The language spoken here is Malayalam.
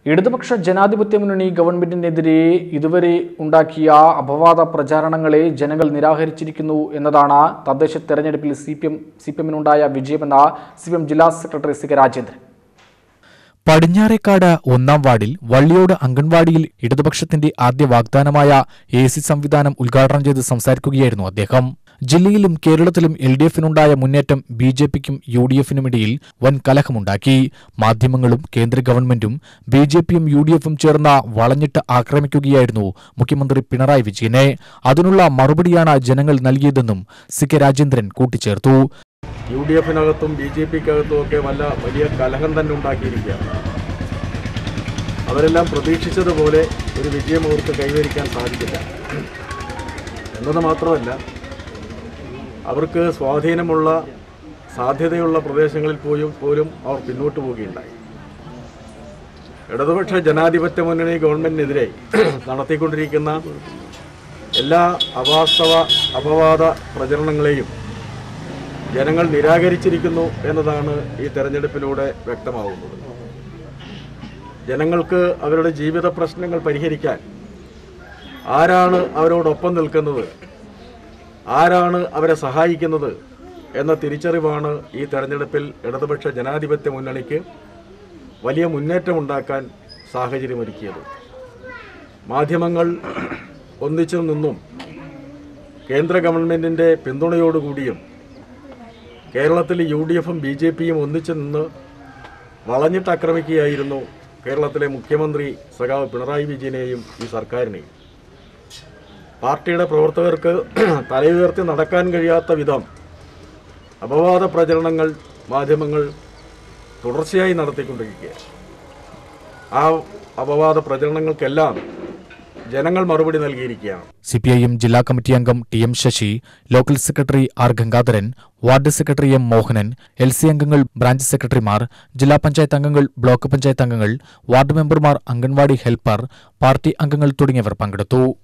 ഇടതുപക്ഷ ജനാധിപത്യ മുന്നണി ഗവൺമെന്റിനെതിരെ ഇതുവരെ ഉണ്ടാക്കിയ അപവാദ പ്രചാരണങ്ങളെ ജനങ്ങൾ നിരാകരിച്ചിരിക്കുന്നു എന്നതാണ് തദ്ദേശ തെരഞ്ഞെടുപ്പിൽ C P M C P എമ്മിനുണ്ടായ വിജയമെന്ന് സി പി എം ജില്ലാ secretary C K Rajendran Padinjarekkad ഒന്നാം വാർഡിൽ വള്ളിയോട് അംഗൻവാടിയിൽ ഇടതുപക്ഷത്തിന്റെ ആദ്യ വാഗ്ദാനമായ എ സി സംവിധാനം ഉദ്ഘാടനം ചെയ്ത് സംസാരിക്കുകയായിരുന്നു അദ്ദേഹം ജില്ലയിലും കേരളത്തിലും എൽ ഡി എഫിനുണ്ടായ മുന്നേറ്റം ബി ജെ പിക്കും യു ഡി എഫിനുമിടയിൽ വൻ കലഹമുണ്ടാക്കി മാധ്യമങ്ങളും കേന്ദ്ര ഗവൺമെന്റും ബി ജെ പിയും യു ഡി എഫും ചേർന്ന് വളഞ്ഞിട്ട് ആക്രമിക്കുകയായിരുന്നു മുഖ്യമന്ത്രി പിണറായി വിജയനെ അതിനുള്ള മറുപടിയാണ് ജനങ്ങൾ നൽകിയതെന്നും സി കെ രാജേന്ദ്രൻ കൂട്ടിച്ചേർത്തു യു ഡി എഫിനകത്തും ബി ജെ പിക്കകത്തും ഒക്കെ വല്ല വലിയ കലഹം തന്നെ ഉണ്ടാക്കിയിരിക്കുകയാണ് അവരെല്ലാം പ്രതീക്ഷിച്ചതുപോലെ ഒരു വിജയം അവർക്ക് കൈവരിക്കാൻ സാധിക്കില്ല എന്നത് മാത്രമല്ല അവർക്ക് സ്വാധീനമുള്ള സാധ്യതയുള്ള പ്രദേശങ്ങളിൽ പോയും പോലും അവർ പിന്നോട്ട് പോവുകയുണ്ടായി ഇടതുപക്ഷ ജനാധിപത്യ മുന്നണി ഗവൺമെന്റിനെതിരെ നടത്തിക്കൊണ്ടിരിക്കുന്ന എല്ലാ അവാസ്തവ അപവാദ പ്രചരണങ്ങളെയും ജനങ്ങൾ നിരാകരിച്ചിരിക്കുന്നു എന്നതാണ് ഈ തെരഞ്ഞെടുപ്പിലൂടെ വ്യക്തമാവുന്നത് ജനങ്ങൾക്ക് അവരുടെ ജീവിത പ്രശ്നങ്ങൾ പരിഹരിക്കാൻ ആരാണ് അവരോടൊപ്പം നിൽക്കുന്നത് ആരാണ് അവരെ സഹായിക്കുന്നത് എന്ന തിരിച്ചറിവാണ് ഈ തെരഞ്ഞെടുപ്പിൽ ഇടതുപക്ഷ ജനാധിപത്യ മുന്നണിക്ക് വലിയ മുന്നേറ്റമുണ്ടാക്കാൻ സാഹചര്യമൊരുക്കിയത് മാധ്യമങ്ങൾ ഒന്നിച്ചു നിന്നും കേന്ദ്ര ഗവൺമെൻറ്റിൻ്റെ പിന്തുണയോടുകൂടിയും കേരളത്തിൽ യു ഡി എഫും ബി ജെ പിയും ഒന്നിച്ചു നിന്ന് വളഞ്ഞിട്ട് ആക്രമിക്കുകയായിരുന്നു കേരളത്തിലെ മുഖ്യമന്ത്രി സഖാവ് പിണറായി വിജയനെയും ഈ സർക്കാരിനെയും പാർട്ടിയുടെ പ്രവർത്തകർക്ക് തലയുയർത്തി നടക്കാൻ കഴിയാത്ത വിധം അപവാദ പ്രചരണങ്ങൾ മാധ്യമങ്ങൾ തുടർച്ചയായി നടത്തിക്കൊണ്ടിരിക്കുകയാണ് ആ അപവാദ പ്രചരണങ്ങൾക്കെല്ലാം ജനങ്ങൾ മറുപടി നൽകിയിരിക്കുകയാണ് സിപിഐഎം ജില്ലാ കമ്മിറ്റി അംഗം T M Sasi local secretary R Gangadharan ward secretary M Mohanan L C അംഗങ്ങൾ ബ്രാഞ്ച് സെക്രട്ടറിമാർ ജില്ലാ പഞ്ചായത്ത് അംഗങ്ങൾ ബ്ലോക്ക് പഞ്ചായത്ത് അംഗങ്ങൾ വാർഡ് മെമ്പർമാർ അംഗൻവാടി ഹെൽപ്പർ പാർട്ടി അംഗങ്ങൾ തുടങ്ങിയവർ പങ്കെടുത്തു